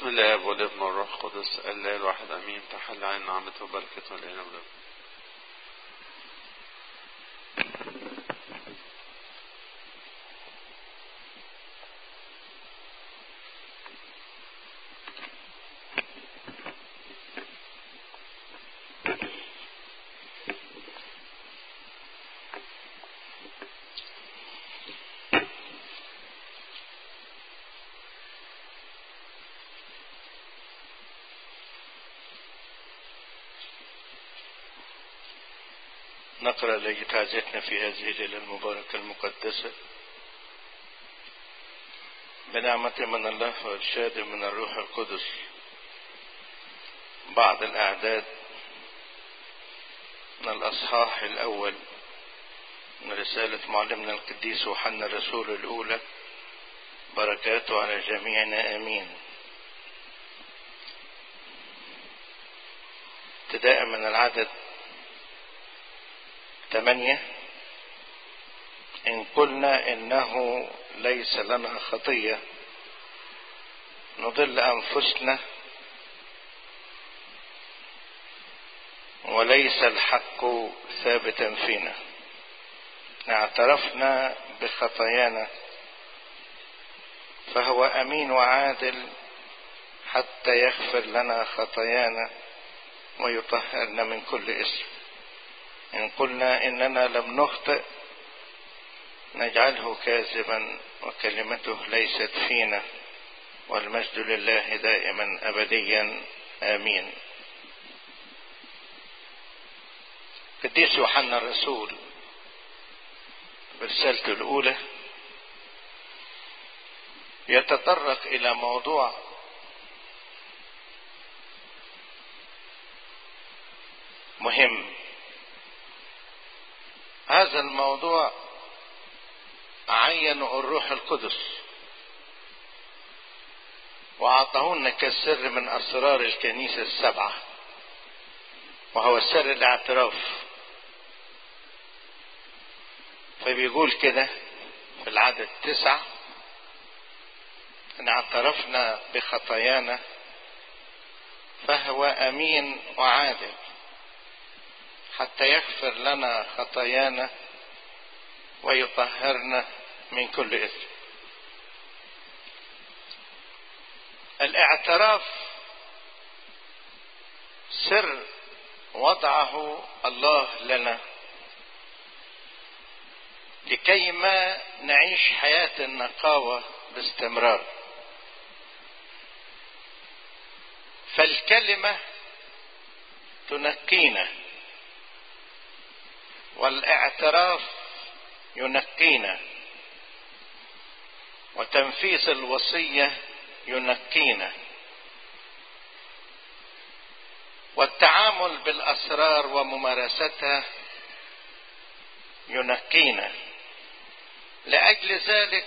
بسم الله والابن والروح القدس الله الواحد امين تحل عين نعمته وبركته لنا ولنا نقرأ التي تعزتنا في هذه الليلة المباركة المقدسة بنعمة من الله وإرشاد من الروح القدس بعض الأعداد من الأصحاح الأول من رسالة معلمنا القديس يوحنا الرسول الأولى بركاته على جميعنا آمين ابتداء من العدد ثمانية إن قلنا إنه ليس لنا خطية نضل أنفسنا وليس الحق ثابتا فينا اعترفنا بخطايانا فهو أمين وعادل حتى يغفر لنا خطايانا ويطهرنا من كل اسم إن قلنا إننا لم نخطئ نجعله كاذبا وكلمته ليست فينا والمجد لله دائما أبديا آمين قديس يوحنا الرسول برسالته الأولى يتطرق إلى موضوع مهم هذا الموضوع عين الروح القدس وأعطاهن كالسر من أسرار الكنيسة السبعة وهو سر الاعتراف فبيقول كده في العدد تسعة إن اعترفنا بخطايانا فهو أمين وعادل حتى يغفر لنا خطايانا ويطهرنا من كل اثم الاعتراف سر وضعه الله لنا لكي ما نعيش حياة النقاوة باستمرار فالكلمة تنقينا والاعتراف ينقينا وتنفيذ الوصية ينقينا والتعامل بالأسرار وممارستها ينقينا لأجل ذلك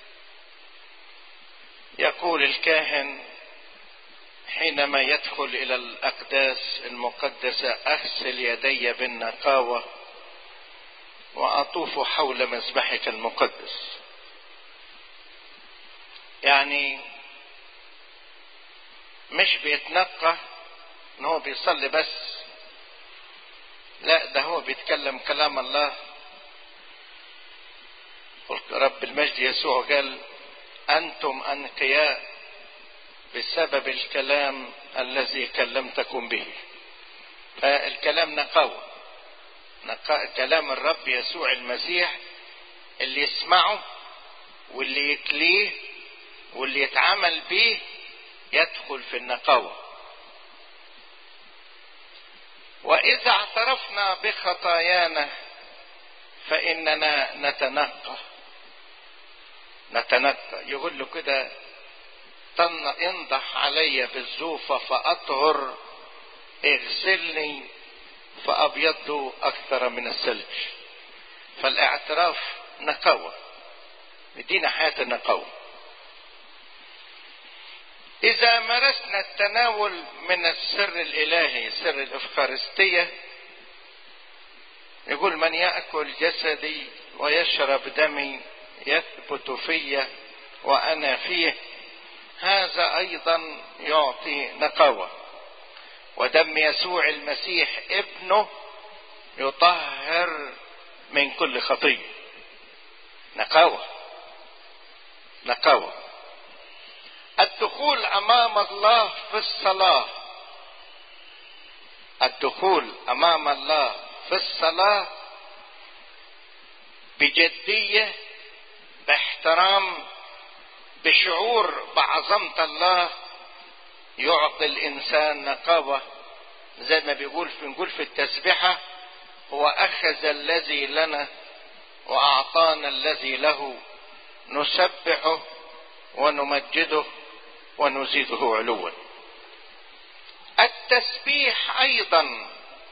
يقول الكاهن حينما يدخل إلى الأقداس المقدسة أغسل يدي بالنقاوة وأطوف حول مذبحك المقدس يعني مش بيتنقى ان هو بيصلي بس لا ده هو بيتكلم كلام الله رب المجد يسوع قال انتم انقياء بسبب الكلام الذي كلمتكم به فالكلام نقاوه كلام الرب يسوع المسيح اللي يسمعه واللي يتليه واللي يتعامل به يدخل في النقاوة وإذا اعترفنا بخطايانا فإننا نتنقى نتنقى يقول له كده انضح علي بالزوفة فأطهر اغسلني فأبيض أكثر من الثلج فالاعتراف نقاوة يدينا حياة النقاوة إذا مارسنا التناول من السر الإلهي سر الإفخارستية يقول من يأكل جسدي ويشرب دمي يثبت في وأنا فيه هذا ايضا يعطي نقاوه ودم يسوع المسيح ابنه يطهر من كل خطيه نقاوه نقاوه الدخول امام الله في الصلاه الدخول امام الله في الصلاه بجديه باحترام بشعور بعظمه الله يعطي الانسان نقاوه زي ما بيقول في نقول في التسبحه هو اخذ الذي لنا واعطانا الذي له نسبحه ونمجده ونزيده علوا التسبيح ايضا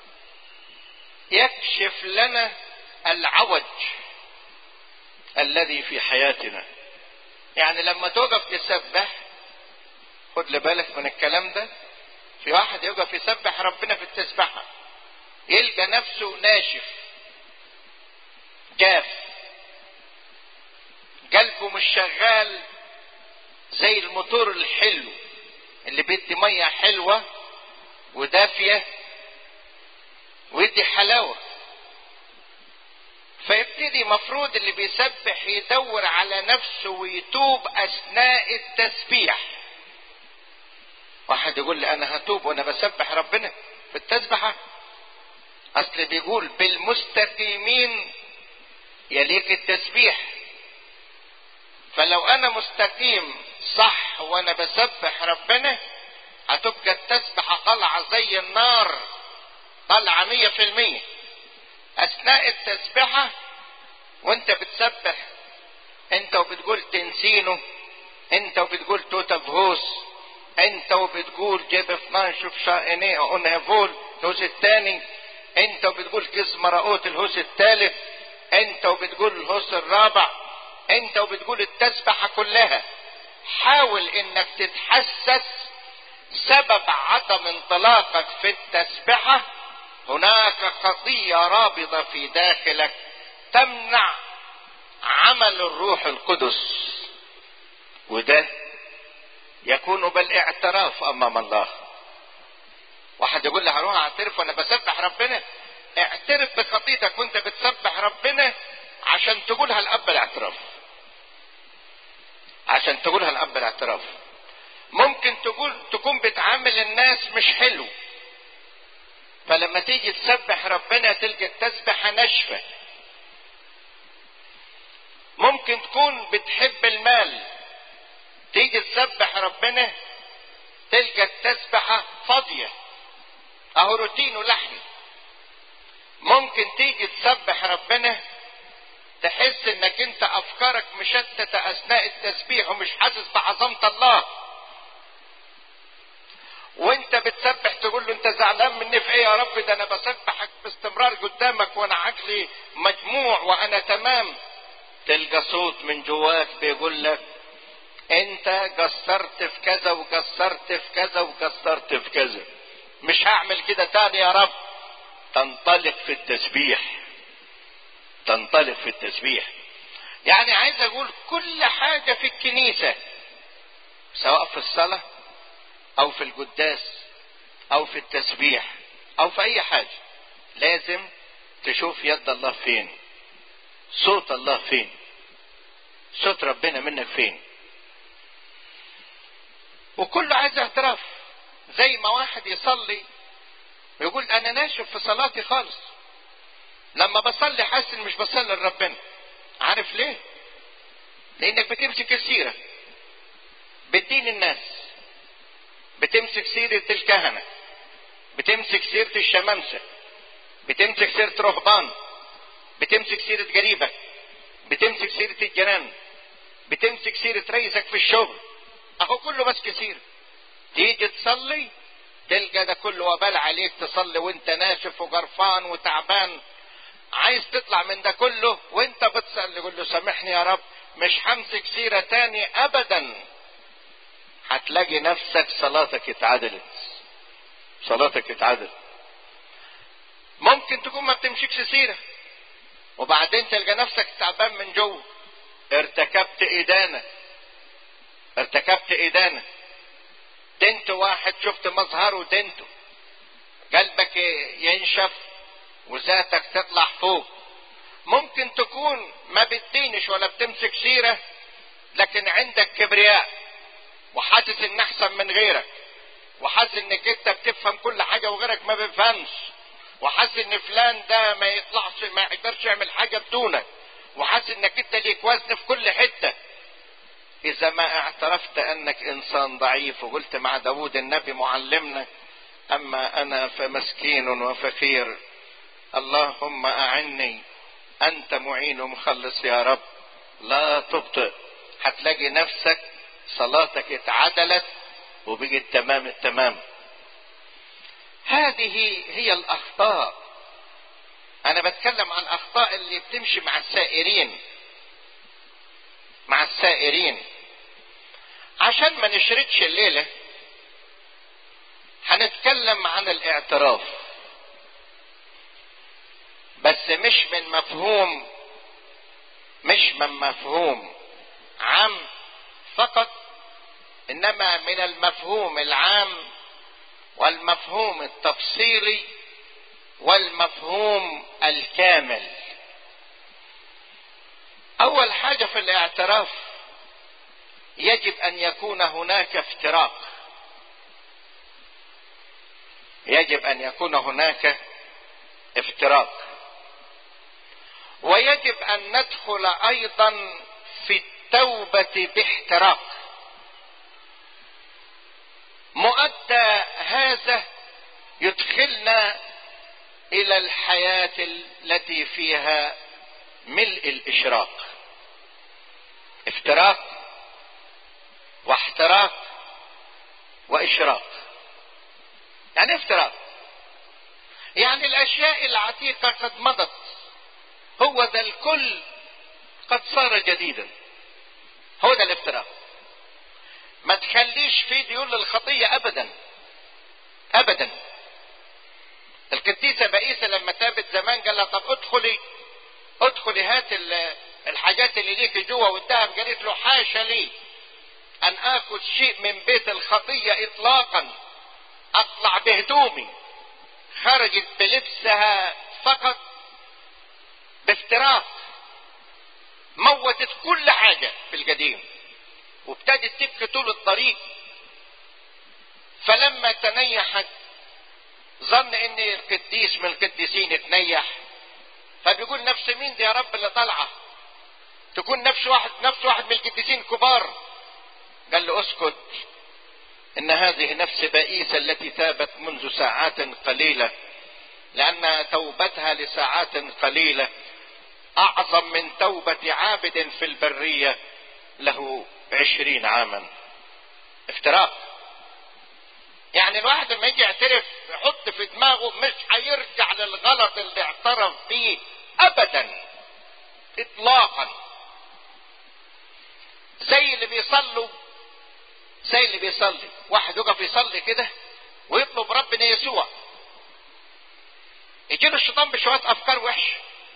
يكشف لنا العوج الذي في حياتنا يعني لما توقف تسبح خد بالك من الكلام ده في واحد يقف يسبح ربنا في التسبحة يلقى نفسه ناشف جاف قلبه مش شغال زي الموتور الحلو اللي بيدي ميه حلوه ودافيه ويدي حلاوه فيبتدي مفروض اللي بيسبح يدور على نفسه ويتوب اثناء التسبيح واحد يقول لي انا هتوب وانا بسبح ربنا في التسبحه اصل بيقول بالمستقيمين يليك التسبيح فلو انا مستقيم صح وانا بسبح ربنا هتبقى التسبحة طالعة زي النار طالعة مية في المية اثناء التسبحة وانت بتسبح انت وبتقول تنسينه انت وبتقول توتافهوس انت وبتقول جيب فلان شوف شائني اونهفول الهوس الثاني انت وبتقول كيس مرقوت الهوس الثالث انت وبتقول الهوس الرابع انت وبتقول التسبحة كلها حاول انك تتحسس سبب عدم انطلاقك في التسبحة هناك خطية رابضة في داخلك تمنع عمل الروح القدس وده يكون بالاعتراف امام الله واحد يقول لي هروح اعترف وانا بسبح ربنا اعترف بخطيتك وانت بتسبح ربنا عشان تقولها الاب الاعتراف عشان تقولها الاب الاعتراف ممكن تقول تكون بتعامل الناس مش حلو فلما تيجي تسبح ربنا تلقى التسبحه ناشفه ممكن تكون بتحب المال تيجي تسبح ربنا تلقى التسبحه فاضيه اهو روتين ولحن ممكن تيجي تسبح ربنا تحس انك انت افكارك مشتته اثناء التسبيح ومش حاسس بعظمه الله وانت بتسبح تقول له انت زعلان مني في ايه يا رب ده انا بسبحك باستمرار قدامك وانا عقلي مجموع وانا تمام تلقى صوت من جواك بيقول لك انت قصرت في كذا وقصرت في كذا وقصرت في كذا مش هعمل كده تاني يا رب تنطلق في التسبيح تنطلق في التسبيح يعني عايز اقول كل حاجة في الكنيسة سواء في الصلاة او في القداس او في التسبيح او في اي حاجة لازم تشوف يد الله فين صوت الله فين صوت ربنا منك فين وكله عايز اعتراف زي ما واحد يصلي ويقول انا ناشف في صلاتي خالص لما بصلي حاسس مش بصلي لربنا عارف ليه لانك بتمسك السيرة بتدين الناس بتمسك سيرة الكهنة بتمسك سيرة الشمامسة بتمسك سيرة رهبان بتمسك سيرة قريبك بتمسك سيرة الجيران بتمسك سيرة رئيسك في الشغل اهو كله ماسك سيرة تيجي تصلي تلقى ده كله وبال عليك تصلي وانت ناشف وجرفان وتعبان عايز تطلع من ده كله وانت بتصلي قول له سامحني يا رب مش همسك سيرة تاني ابدا هتلاقي نفسك صلاتك اتعدلت صلاتك اتعدلت ممكن تكون ما بتمشيكش سيرة وبعدين تلقى نفسك تعبان من جوه ارتكبت ادانة ارتكبت إدانة دنت واحد شفت مظهره دنته قلبك ينشف وذاتك تطلع فوق ممكن تكون ما بتدينش ولا بتمسك سيرة لكن عندك كبرياء وحاسس ان احسن من غيرك وحاسس انك انت بتفهم كل حاجة وغيرك ما بيفهمش وحاسس ان فلان ده ما يطلعش ما يقدرش يعمل حاجة بدونك وحاسس انك انت ليك وزن في كل حتة اذا ما اعترفت انك انسان ضعيف وقلت مع داود النبي معلمنا اما انا فمسكين وفقير اللهم اعني انت معين ومخلص يا رب لا تبطئ هتلاقي نفسك صلاتك اتعدلت وبقت تمام التمام هذه هي الاخطاء انا بتكلم عن الاخطاء اللي بتمشي مع السائرين مع السائرين عشان ما نشردش الليلة هنتكلم عن الاعتراف بس مش من مفهوم مش من مفهوم عام فقط انما من المفهوم العام والمفهوم التفصيلي والمفهوم الكامل اول حاجه في الاعتراف يجب ان يكون هناك افتراق يجب ان يكون هناك افتراق ويجب ان ندخل ايضا في التوبه باحتراق مؤدى هذا يدخلنا الى الحياه التي فيها ملء الاشراق افتراق واحتراق واشراق يعني افتراق يعني الاشياء العتيقه قد مضت هو ذا الكل قد صار جديدا هو ده الافتراق ما تخليش في ديول للخطيه ابدا ابدا القديسه بائسه لما تابت زمان قال لها طب ادخلي ادخلي هات الحاجات اللي ليك جوه والذهب قالت له حاشا لي ان اخذ شيء من بيت الخطيه اطلاقا اطلع بهدومي خرجت بلبسها فقط بافتراق موتت كل حاجه في القديم وابتدت تبكي طول الطريق فلما تنيحت ظن ان القديس من القديسين اتنيح فبيقول نفس مين دي يا رب اللي طالعه تكون نفس واحد نفس واحد من القديسين الكبار قال له اسكت ان هذه نفس بائسه التي تابت منذ ساعات قليله لان توبتها لساعات قليله اعظم من توبه عابد في البريه له عشرين عاما افتراق يعني الواحد لما يجي يعترف يحط في دماغه مش هيرجع للغلط اللي اعترف بيه ابدا اطلاقا زي اللي بيصلوا زي اللي بيصلي واحد يقف يصلي كده ويطلب ربنا يسوع يجي له الشيطان بشويه افكار وحشه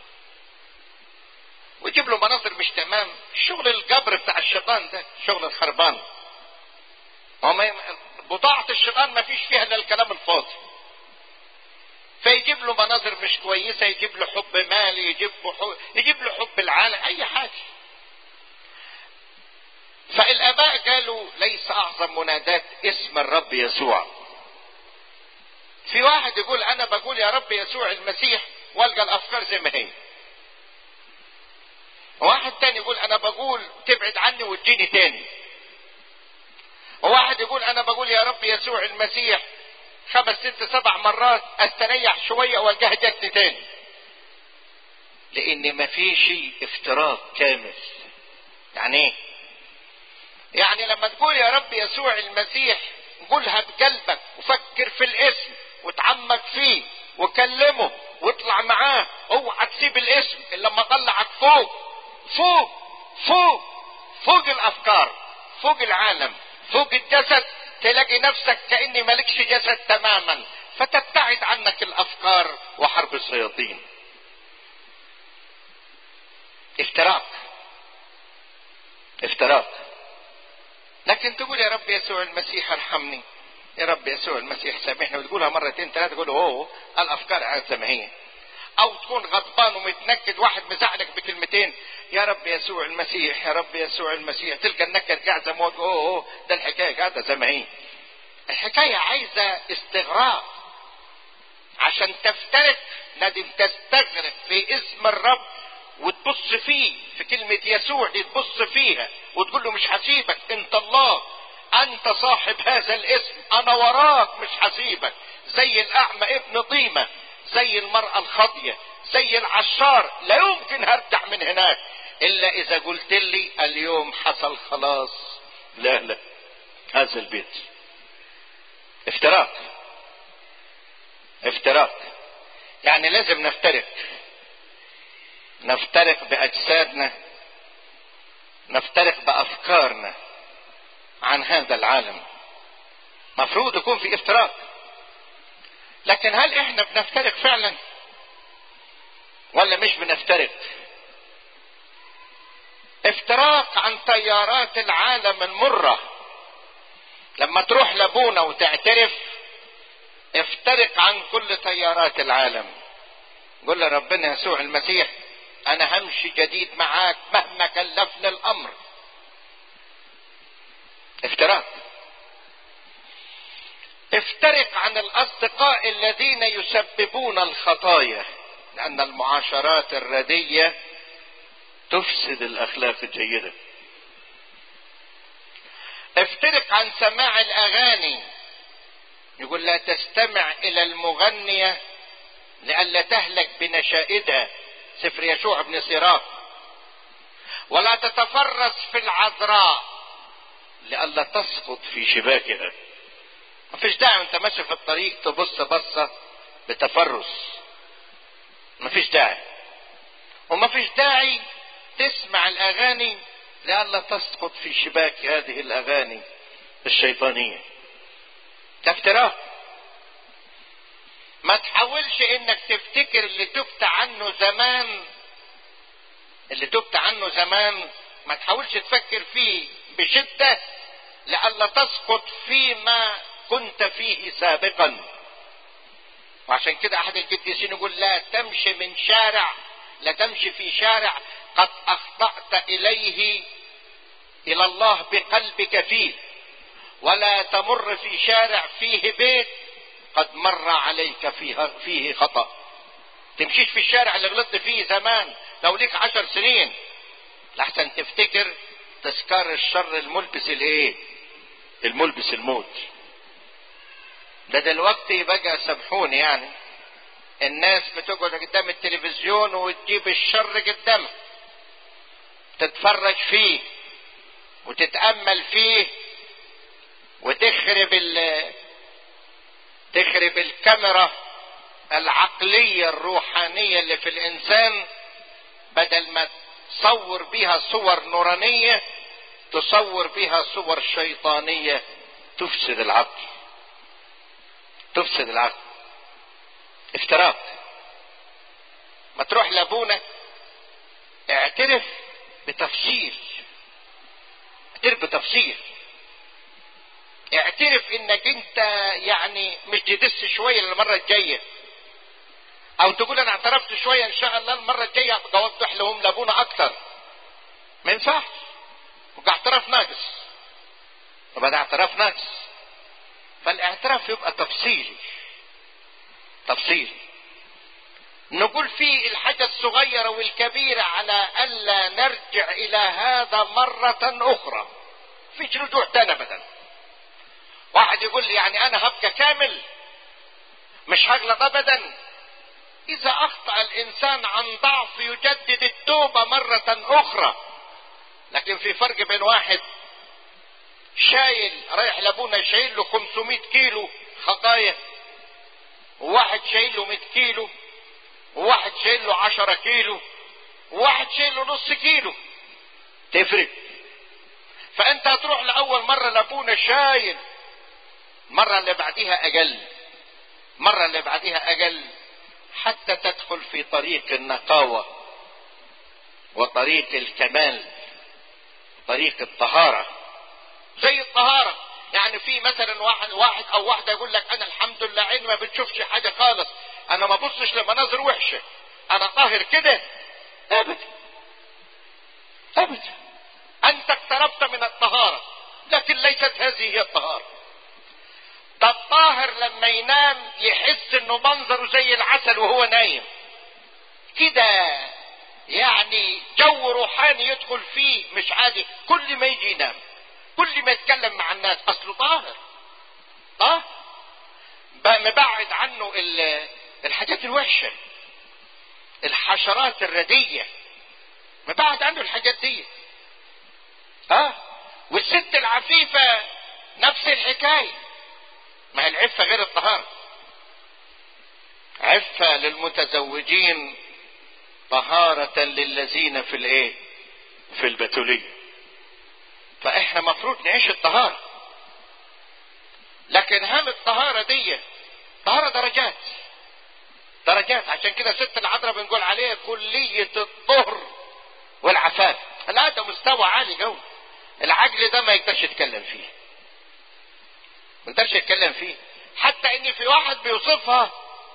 ويجيب له مناظر مش تمام الشغل الجبر بتاع الشيطان ده شغل الخربان هو بضاعة الشيطان ما فيش فيها الا الكلام الفاضي فيجيب له مناظر مش كويسة يجيب له حب مالي يجيب له حب, يجيب له حب العالم أي حاجة فالآباء قالوا ليس أعظم منادات اسم الرب يسوع في واحد يقول أنا بقول يا رب يسوع المسيح والقى الأفكار زي ما هي واحد تاني يقول أنا بقول تبعد عني وتجيني تاني وواحد يقول أنا بقول يا رب يسوع المسيح خمس ست سبع مرات استريح شوية والقاها جت تاني لان مفيش افتراق كامل يعني ايه يعني لما تقول يا رب يسوع المسيح قولها بقلبك وفكر في الاسم وتعمق فيه وكلمه واطلع معاه اوعى تسيب الاسم الا لما طلعك فوق فوق فوق فوق الافكار فوق العالم فوق الجسد تلاقي نفسك كأني مالكش جسد تماما فتبتعد عنك الافكار وحرب الشياطين افتراق افتراق لكن تقول يا رب يسوع المسيح ارحمني يا رب يسوع المسيح سامحني وتقولها مرتين ثلاثة تقول هو الأفكار عاد زي ما هي أو تكون غضبان ومتنكد واحد مزعلك بكلمتين يا رب يسوع المسيح يا رب يسوع المسيح تلقى النكد قاعد زي ما هو أوه ده الحكاية قاعدة زي ما هي الحكاية عايزة استغراق عشان تفترق لازم تستغرق في اسم الرب وتبص فيه في كلمة يسوع دي تبص فيها وتقول له مش هسيبك انت الله انت صاحب هذا الاسم انا وراك مش هسيبك زي الاعمى ابن طيمة زي المرأة الخاضية زي العشار لا يمكن هرجع من هناك الا اذا قلت لي اليوم حصل خلاص لا لا هذا البيت افتراق افتراق يعني لازم نفترق نفترق باجسادنا نفترق بافكارنا عن هذا العالم مفروض يكون في افتراق لكن هل احنا بنفترق فعلا ولا مش بنفترق افتراق عن تيارات العالم المره لما تروح لابونا وتعترف افترق عن كل تيارات العالم قول لربنا يسوع المسيح انا همشي جديد معاك مهما كلفني الامر افتراق افترق عن الاصدقاء الذين يسببون الخطايا لان المعاشرات الرديه تفسد الاخلاق الجيده افترق عن سماع الاغاني يقول لا تستمع الى المغنيه لئلا تهلك بنشائدها سفر يشوع بن سراق ولا تتفرس في العذراء لئلا تسقط في شباكها ما فيش داعي وانت ماشي في الطريق تبص بصه بتفرس ما فيش داعي وما فيش داعي تسمع الاغاني لئلا تسقط في شباك هذه الاغاني الشيطانيه ده افتراء ما تحاولش انك تفتكر اللي تبت عنه زمان اللي تبت عنه زمان ما تحاولش تفكر فيه بشدة لئلا تسقط فيما كنت فيه سابقا وعشان كده احد القديسين يقول لا تمشي من شارع لا تمشي في شارع قد اخطأت اليه الى الله بقلبك فيه ولا تمر في شارع فيه بيت قد مر عليك فيه, فيه خطأ تمشيش في الشارع اللي غلطت فيه زمان لو ليك عشر سنين لحسن تفتكر تذكار الشر الملبس الايه الملبس الموت ده دلوقتي بقى سامحوني يعني الناس بتقعد قدام التلفزيون وتجيب الشر قدامها تتفرج فيه وتتأمل فيه وتخرب ال تخرب الكاميرا العقلية الروحانية اللي في الإنسان بدل ما تصور بها صور نورانية تصور بها صور شيطانية تفسد العقل تفسد العقل افتراق ما تروح لابونا اعترف بتفصيل اعترف بتفصيل اعترف انك انت يعني مش تدس شويه للمره الجايه او تقول انا اعترفت شويه ان شاء الله المره الجايه ابقى اوضح لهم لابونا اكتر ما ينفعش يبقى اعتراف ناقص يبقى ده اعتراف ناقص فالاعتراف يبقى تفصيلي تفصيلي نقول فيه الحاجة الصغيرة والكبيرة على ألا نرجع إلى هذا مرة أخرى فيش رجوع تاني أبدا واحد يقول لي يعني أنا هبقى كامل مش هغلط أبدا إذا أخطأ الإنسان عن ضعف يجدد التوبة مرة أخرى لكن في فرق بين واحد شايل رايح لابونا شايل له 500 كيلو خطايا وواحد شايل له 100 كيلو وواحد شايل له 10 كيلو وواحد شايل له نص كيلو تفرق فانت هتروح لاول مره لابونا شايل المره اللي بعديها اقل المره اللي بعديها اقل حتى تدخل في طريق النقاوه وطريق الكمال طريق الطهاره زي الطهارة يعني في مثلا واحد واحد او واحدة يقول لك انا الحمد لله عيني ما بتشوفش حاجة خالص انا ما بصش لمناظر وحشة انا طاهر كده ابدا ابدا انت اقتربت من الطهارة لكن ليست هذه هي الطهارة ده الطاهر لما ينام يحس انه منظره زي العسل وهو نايم كده يعني جو روحاني يدخل فيه مش عادي كل ما يجي ينام كل ما يتكلم مع الناس اصله طاهر اه بقى مبعد عنه الحاجات الوحشة الحشرات الردية مبعد عنه الحاجات دي اه والست العفيفة نفس الحكاية ما هي العفة غير الطهارة عفة للمتزوجين طهارة للذين في الايه في البتولية فاحنا مفروض نعيش الطهارة لكن هل الطهارة دي طهارة درجات درجات عشان كده ست العذراء بنقول عليها كلية الطهر والعفاف لا ده مستوى عالي قوي العجل ده ما يقدرش يتكلم فيه ما يقدرش يتكلم فيه حتى ان في واحد بيوصفها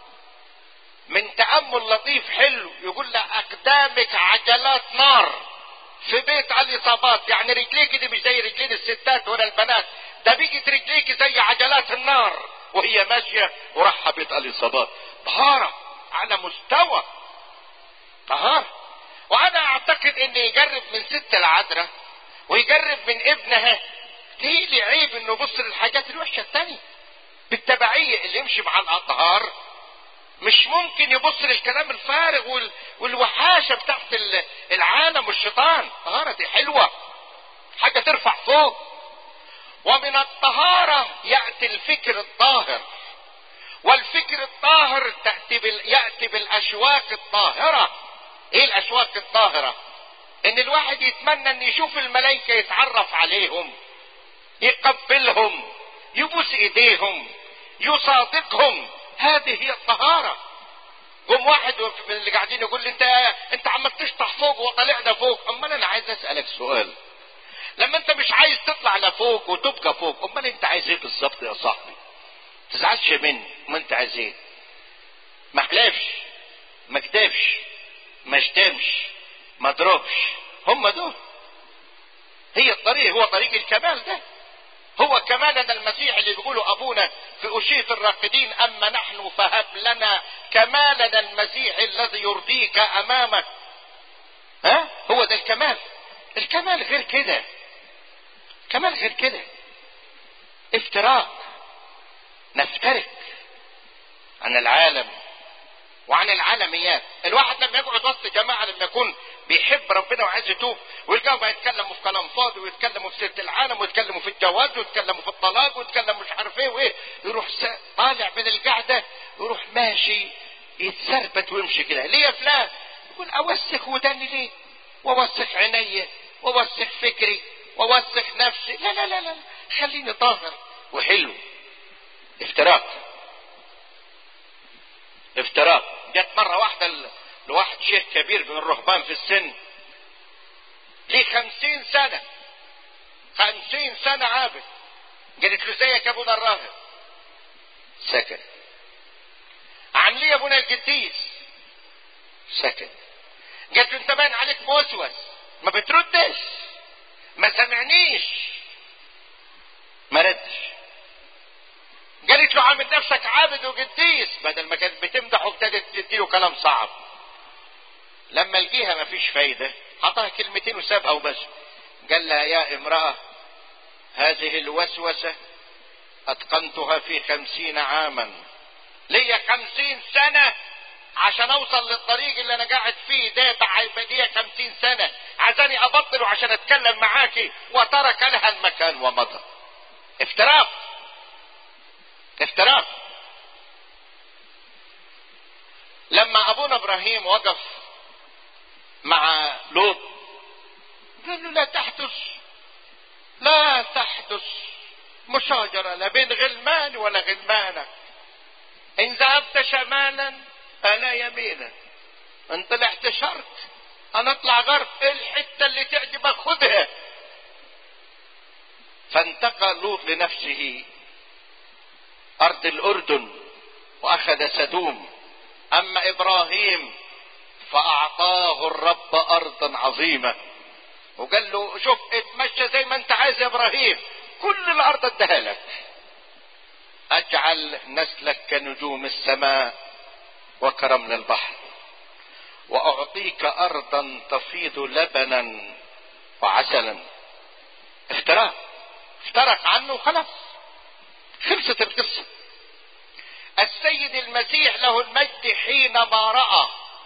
من تأمل لطيف حلو يقول لها أقدامك عجلات نار في بيت علي صابات يعني رجليك دي مش زي رجلين الستات ولا البنات ده بيجت رجليك زي عجلات النار وهي ماشية وراح بيت علي صابات طهارة على مستوى طهارة وأنا أعتقد إن يجرب من ست العذراء ويجرب من ابنها ليه عيب إنه يبص للحاجات الوحشة التانية بالتبعية اللي يمشي مع الأطهار مش ممكن يبص للكلام الفارغ وال... والوحاشة بتاعت العالم والشيطان طهارة دي حلوة حاجة ترفع فوق ومن الطهارة يأتي الفكر الطاهر والفكر الطاهر تأتي بال... يأتي بالأشواك الطاهرة ايه الأشواك الطاهرة ان الواحد يتمنى ان يشوف الملائكة يتعرف عليهم يقبلهم يبوس ايديهم يصادقهم هذه هي الطهارة قوم واحد من اللي قاعدين يقول لي انت انت عمال تشطح فوق وطلعنا فوق امال انا عايز اسالك سؤال لما انت مش عايز تطلع لفوق وتبقى فوق امال انت عايز ايه بالظبط يا صاحبي تزعلش مني ما انت عايز ايه ما حلفش ما كتبش ما شتمش ما ضربش هم دول هي الطريق هو طريق الكمال ده هو كمالنا المسيح اللي بيقوله ابونا في اشية الراقدين اما نحن فهب لنا كمالنا المسيح الذي يرضيك امامك ها هو ده الكمال الكمال غير كده كمال غير كده افتراق نفترق عن العالم وعن العالميات الواحد لما يقعد وسط جماعة لما يكون بيحب ربنا وعايز يتوب ويلقاهم يتكلموا في كلام فاضي ويتكلموا في سيرة العالم ويتكلموا في الجواز ويتكلموا في الطلاق ويتكلموا مش عارف ايه وايه يروح طالع من القعدة ويروح ماشي يتثربت ويمشي كده ليه يا فلان يقول اوسخ وداني ليه واوسخ عيني واوسخ فكري واوسخ نفسي لا لا لا لا خليني طاهر وحلو افتراق افتراق جت مرة واحدة لواحد شيخ كبير من الرهبان في السن ليه خمسين سنة خمسين سنة عابد قالت له زيك يا ابونا الراهب سكت عامل يا ابونا القديس سكت قالت له انت باين عليك موسوس ما بتردش ما سمعنيش ما ردش قالت له عامل نفسك عابد وقديس بدل ما كانت بتمدحه ابتدت تديله كلام صعب لما لقيها ما فيش فايدة عطاها كلمتين وسابها وبس قال لها يا امرأة هذه الوسوسة اتقنتها في خمسين عاما ليا خمسين سنة عشان اوصل للطريق اللي انا قاعد فيه ده بديه خمسين سنة عايزاني ابطله عشان اتكلم معاكي وترك لها المكان ومضى افتراق افتراق لما ابونا ابراهيم وقف مع لوط قال له لا تحدث لا تحدث مشاجرة لا بين غلمان ولا غلمانك ان ذهبت شمالا انا يمينا ان طلعت شرق انا اطلع غرب الحتة اللي تعجبك خدها فانتقل لوط لنفسه ارض الاردن واخذ سدوم اما ابراهيم فاعطاه الرب ارضا عظيمه وقال له شوف اتمشى زي ما انت عايز يا ابراهيم كل الارض اديها لك اجعل نسلك كنجوم السماء وكرمل البحر واعطيك ارضا تفيض لبنا وعسلا افتراه افترق عنه وخلاص خلصت القصة السيد المسيح له المجد حينما رأى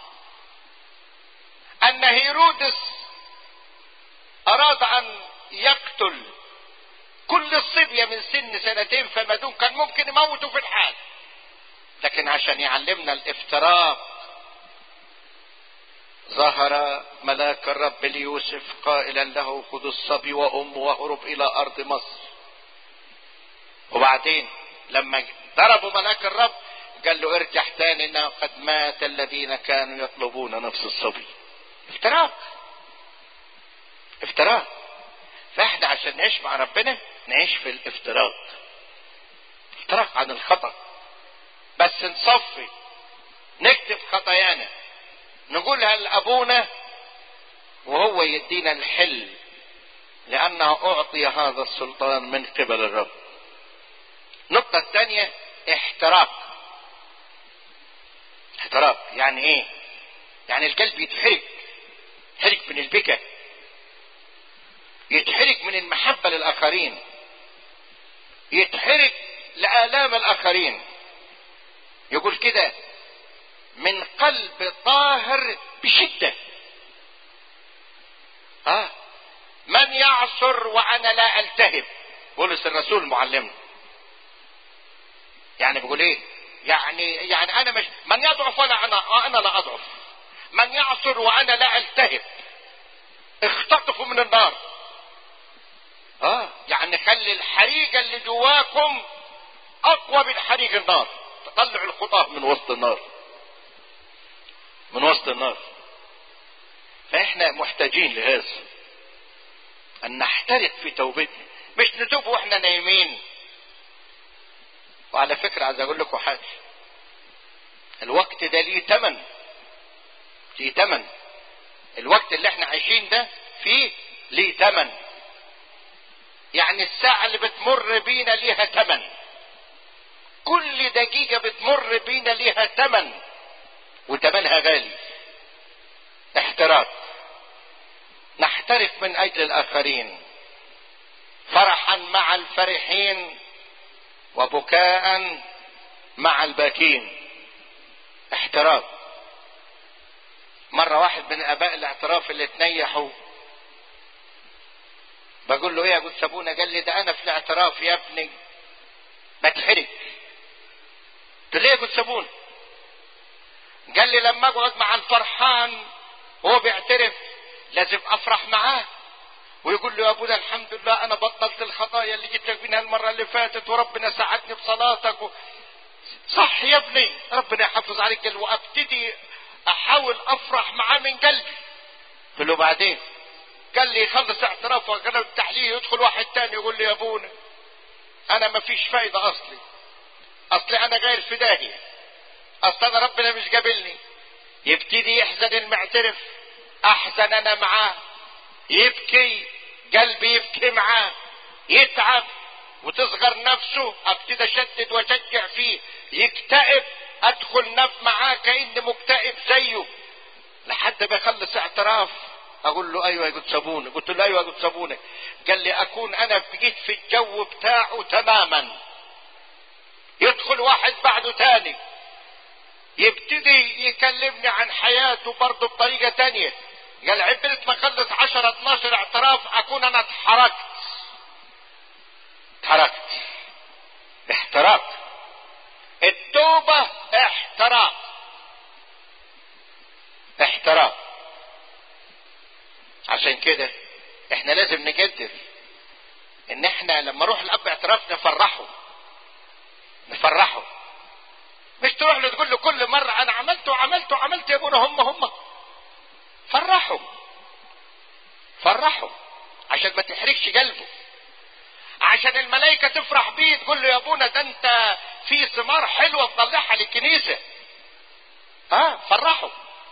أن هيرودس أراد أن يقتل كل الصبية من سن سنتين فما دون كان ممكن يموتوا في الحال لكن عشان يعلمنا الافتراق ظهر ملاك الرب ليوسف قائلا له خذ الصبي وامه واهرب الى ارض مصر وبعدين لما ضربوا ملاك الرب قال له ارجع تاني انه قد مات الذين كانوا يطلبون نفس الصبي افتراق افتراق فاحنا عشان نعيش مع ربنا نعيش في الافتراق افتراق عن الخطأ بس نصفي نكتب خطايانا نقولها لأبونا وهو يدينا الحل لأنه أعطي هذا السلطان من قبل الرب النقطة الثانية احتراق احتراق يعني ايه يعني القلب يتحرق يتحرق من البكا يتحرق من المحبة للآخرين يتحرق لآلام الآخرين يقول كده من قلب طاهر بشدة اه من يعصر وانا لا التهب بولس الرسول معلمنا يعني بيقول ايه يعني يعني انا مش من يضعف ولا انا انا لا اضعف من يعصر وانا لا التهب اختطفوا من النار اه يعني خلي الحريقه اللي جواكم اقوى من حريق النار طلعوا الخطاه من وسط النار من وسط النار فاحنا محتاجين لهذا ان نحترق في توبتنا مش نتوب واحنا نايمين وعلى فكرة عايز اقول لكم حاجة الوقت ده ليه تمن ليه تمن الوقت اللي احنا عايشين ده فيه ليه تمن يعني الساعة اللي بتمر بينا ليها تمن كل دقيقة بتمر بينا ليها تمن وتمنها غالي احتراق نحترق من اجل الاخرين فرحا مع الفرحين وبكاء مع الباكين احتراق مرة واحد من اباء الاعتراف اللي تنيحوا بقول له ايه يا قلت سابونا قال لي ده انا في الاعتراف يا ابني بتحرق قلت له ليه قلت سابونا قال لي لما اقعد مع الفرحان وهو بيعترف لازم افرح معاه ويقول له يا ابونا الحمد لله انا بطلت الخطايا اللي جيت لك منها المره اللي فاتت وربنا ساعدني بصلاتك و... صح يا ابني ربنا يحافظ عليك قال وابتدي احاول افرح معاه من قلبي قلت له بعدين قال لي خلص اعترافه قال التحليل يدخل واحد تاني يقول لي يا ابونا انا ما فيش فايده اصلي اصلي انا غير في داهيه اصل انا ربنا مش قابلني يبتدي يحزن المعترف احزن انا معاه يبكي قلبي يبكي معاه يتعب وتصغر نفسه ابتدي اشدد واشجع فيه يكتئب ادخل نف معاه كاني مكتئب زيه لحد ما يخلص اعتراف اقول له ايوه يا قلت سابوني قلت له ايوه يا قلت سابوني قال لي اكون انا بقيت في الجو بتاعه تماما يدخل واحد بعده تاني يبتدي يكلمني عن حياته برضه بطريقة تانية قال عبرت ما خلص 10 12 اعتراف اكون انا اتحركت اتحركت احتراق التوبة احتراق احتراق عشان كده احنا لازم نجدد ان احنا لما نروح الاب اعتراف نفرحه نفرحه مش تروح له تقول له كل مرة انا عملت وعملت وعملت يا ابونا هم هم فرحه فرحه عشان ما تحرقش قلبه عشان الملائكة تفرح بيه تقول له يا ابونا ده انت في ثمار حلوة تطلعها للكنيسة اه فرحوا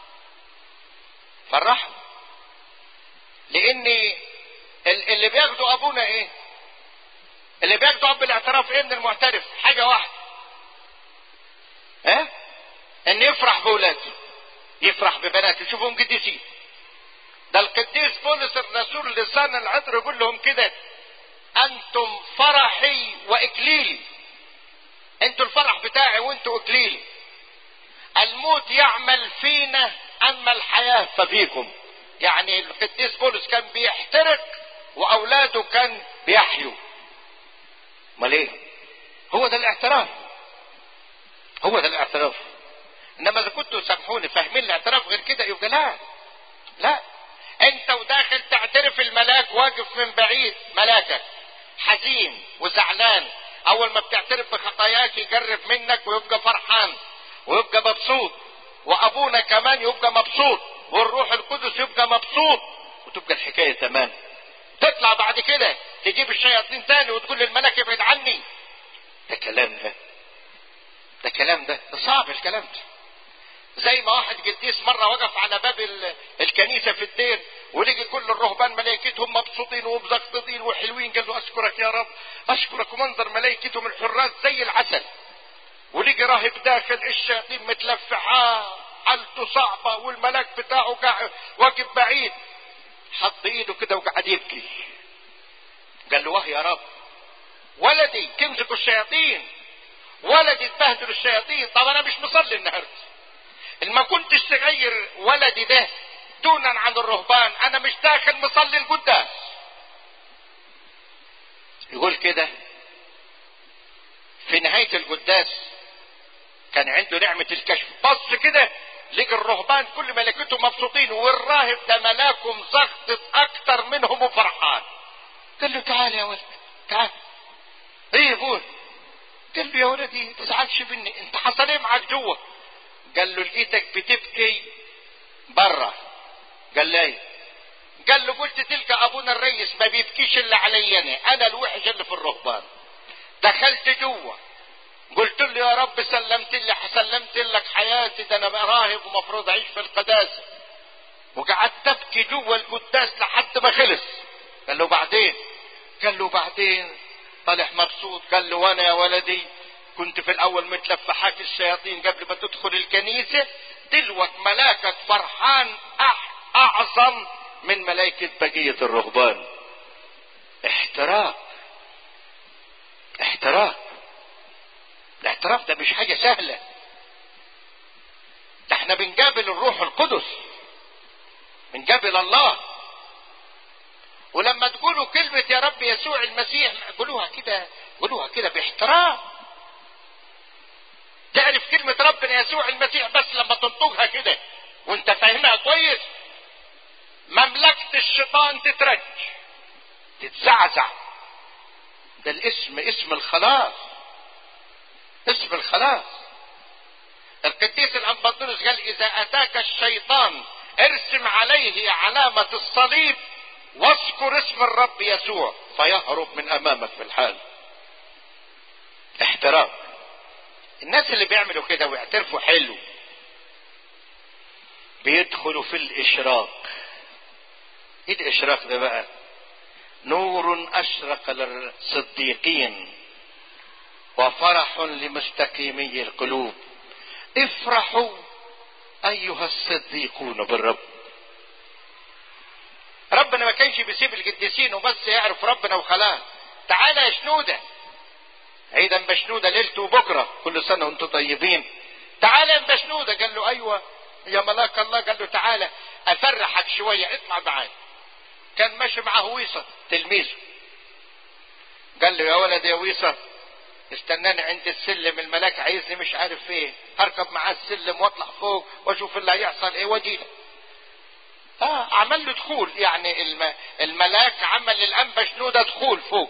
فرحوا لان اللي بياخدوا ابونا ايه اللي بياخدوا اب الاعتراف ايه من المعترف حاجة واحدة ها اه؟ ان يفرح بولاده يفرح ببناته يشوفهم قديسين ده القديس بولس الرسول لسان العطر يقول لهم كده انتم فرحي واكليلي انتوا الفرح بتاعي وانتوا اكليلي الموت يعمل فينا اما الحياة ففيكم يعني القديس بولس كان بيحترق واولاده كان بيحيوا امال ايه هو ده الاعتراف هو ده الاعتراف انما اذا كنتوا سامحوني فاهمين الاعتراف غير كده يبقى لا لا انت وداخل تعترف الملاك واقف من بعيد ملاكك حزين وزعلان اول ما بتعترف بخطاياك يقرب منك ويبقى فرحان ويبقى مبسوط وابونا كمان يبقى مبسوط والروح القدس يبقى مبسوط وتبقى الحكاية تمام تطلع بعد كده تجيب الشياطين تاني وتقول للملك ابعد عني ده كلام ده ده كلام ده ده صعب الكلام ده زي ما واحد قديس مرة وقف على باب الكنيسة في الدير ولقي كل الرهبان ملائكتهم مبسوطين ومزقططين وحلوين قال له اشكرك يا رب اشكرك ومنظر ملائكتهم الحراس زي العسل ولقي راهب داخل الشياطين متلفحة حالته صعبة والملاك بتاعه قاعد واقف بعيد حط ايده كده وقعد يبكي قال له واه يا رب ولدي تمسكوا الشياطين ولدي تبهدلوا الشياطين طب انا مش مصلي النهارده ما كنتش تغير ولدي ده دونا عن الرهبان انا مش داخل مصلي القداس يقول كده في نهاية القداس كان عنده نعمة الكشف بص كده لقى الرهبان كل ملكتهم مبسوطين والراهب ده ملاكه مزغطط اكتر منهم وفرحان قال له تعال يا ولد تعال ايه يا ابوي قال له يا ولدي ما تزعلش مني انت حصل ايه معاك جوه قال له لقيتك بتبكي بره قال لي قال له قلت تلك ابونا الريس ما بيبكيش الا علي انا انا الوحش اللي في الرهبان دخلت جوه قلت له يا رب سلمت لي سلمت لك حياتي ده انا راهب ومفروض اعيش في القداسه وقعدت ابكي جوه القداس لحد ما خلص قال له بعدين قال له بعدين طالع مبسوط قال له وانا يا ولدي كنت في الاول متلفحاك الشياطين قبل ما تدخل الكنيسه دلوك ملاكك فرحان اعظم من ملائكه بقيه الرهبان احتراق احتراق الاعتراف ده مش حاجة سهلة ده احنا بنقابل الروح القدس بنقابل الله ولما تقولوا كلمة يا رب يسوع المسيح قولوها كده قولوها كده باحترام تعرف كلمة ربنا يسوع المسيح بس لما تنطقها كده وانت فاهمها كويس مملكة الشيطان تترج تتزعزع ده الاسم اسم الخلاص اسم الخلاص القديس الأنبطونس قال إذا أتاك الشيطان ارسم عليه علامة الصليب واذكر اسم الرب يسوع فيهرب من أمامك في الحال احترام الناس اللي بيعملوا كده ويعترفوا حلو بيدخلوا في الإشراق ايه الإشراق ده بقى نور أشرق للصديقين وفرح لمستقيمي القلوب افرحوا ايها الصديقون بالرب ربنا ما كانش بيسيب القديسين وبس يعرف ربنا وخلاص تعالى يا شنودة عيدا بشنودة ليلته وبكرة كل سنة وانتم طيبين تعالى يا بشنودة قال له ايوه يا ملاك الله قال له تعالى افرحك شوية اطلع معايا كان ماشي معاه ويصة تلميذه قال له يا ولد يا ويصة استناني عند السلم الملاك عايزني مش عارف ايه هركب معاه السلم واطلع فوق واشوف اللي هيحصل ايه واجيلك اه عمل له دخول يعني الم... الملاك عمل للانبا شنودة دخول فوق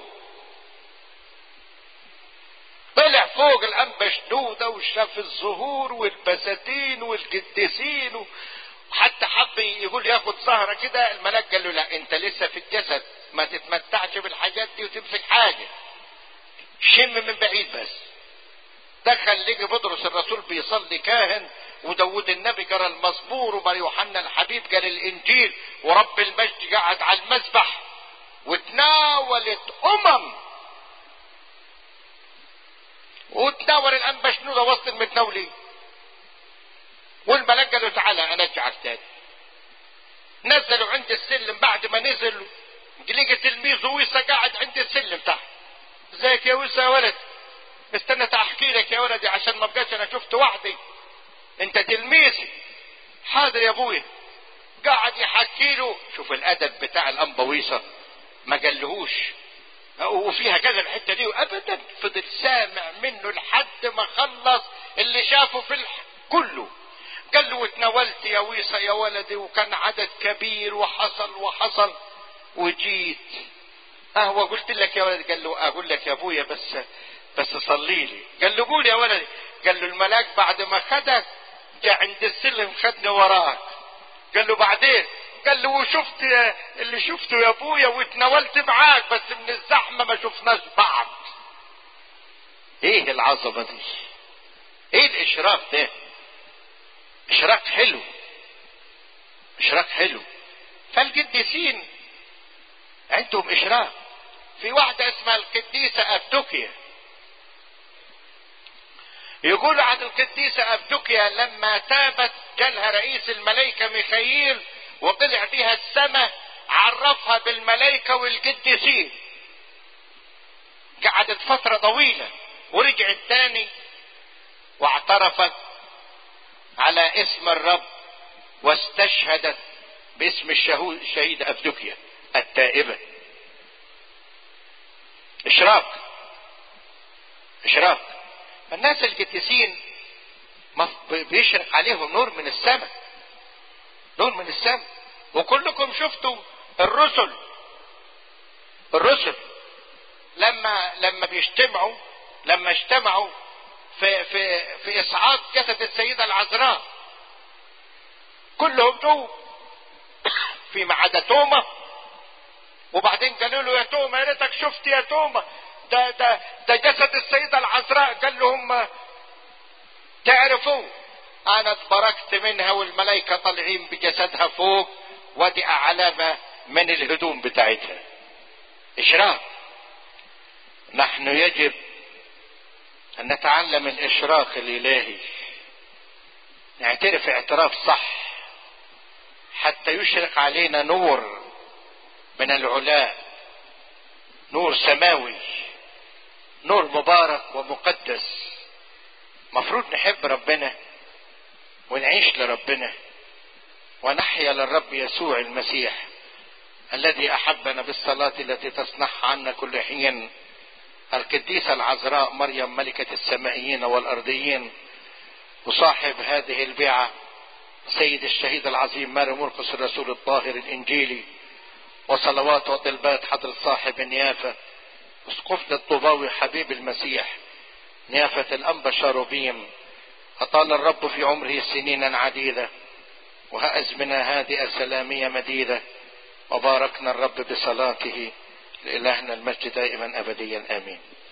طلع فوق الانبا شنودة وشاف الزهور والبساتين والقديسين وحتى حب يقول ياخد سهرة كده الملاك قال له لا انت لسه في الجسد ما تتمتعش بالحاجات دي وتمسك حاجة شم من بعيد بس دخل لقي بطرس الرسول بيصلي كاهن وداود النبي قرا المزمور ومار يوحنا الحبيب قال الانجيل ورب المجد قعد على المسبح وتناولت امم وتناول الانبا شنودة وسط المتناولين والملاك قال له تعالى انجعك تاني نزلوا عند السلم بعد ما نزل لقى تلميذه ويسا قاعد عند السلم تحت ازيك يا ويسا يا ولد استنى احكي لك يا ولدي عشان ما بقاش انا شفت وحدي انت تلميذي حاضر يا ابويا قاعد يحكي له شوف الادب بتاع الانبا ويسا ما قالهوش وفيها كذا الحته دي وابدا فضل سامع منه لحد ما خلص اللي شافه في الح... كله قال له وتناولت يا ويصة يا ولدي وكان عدد كبير وحصل وحصل وجيت اهو قلت لك يا ولدي قال له اقول لك يا ابويا بس بس صلي لي قال له قول يا ولدي قال له الملاك بعد ما خدك جاء عند السلم خدني وراك قال له بعدين قال له وشفت اللي شفته يا ابويا واتناولت معاك بس من الزحمه ما شفناش بعض ايه العظمه دي ايه الاشراف ده اشراك حلو اشراك حلو فالقديسين عندهم اشراك في واحدة اسمها القديسة أبدوكيا يقول عن القديسة أبدوكيا لما تابت جالها رئيس الملائكة ميخائيل وطلع بها السماء عرفها بالملائكة والقديسين قعدت فترة طويلة ورجعت تاني واعترفت على اسم الرب واستشهدت باسم الشهيد أبدوكيا التائبة إشراك إشراك الناس القديسين بيشرق عليهم نور من السماء نور من السماء وكلكم شفتوا الرسل الرسل لما لما بيجتمعوا لما اجتمعوا في في في اسعاد جسد السيده العذراء كلهم دول فيما عدا توما وبعدين قالوا له يا توما يا ريتك شفت يا توما ده ده ده جسد السيده العذراء قال لهم تعرفوا انا اتبركت منها والملائكه طالعين بجسدها فوق ودي علامه من الهدوم بتاعتها اشراق نحن يجب ان نتعلم الاشراق الالهي نعترف اعتراف صح حتى يشرق علينا نور من العلاء نور سماوي نور مبارك ومقدس مفروض نحب ربنا ونعيش لربنا ونحيا للرب يسوع المسيح الذي احبنا بالصلاه التي تصنعها عنا كل حين القديسه العذراء مريم ملكه السمائيين والارضيين وصاحب هذه البيعه سيد الشهيد العظيم ماري مرقس الرسول الطاهر الانجيلي وصلوات وطلبات حضرة صاحب النيافة اسقفنا الطوباوي حبيب المسيح نيافة الأنبا شاروبيم أطال الرب في عمره سنينا عديدة وها أزمنة هادئة سلامية مديدة وباركنا الرب بصلاته لإلهنا المجد دائما أبديا آمين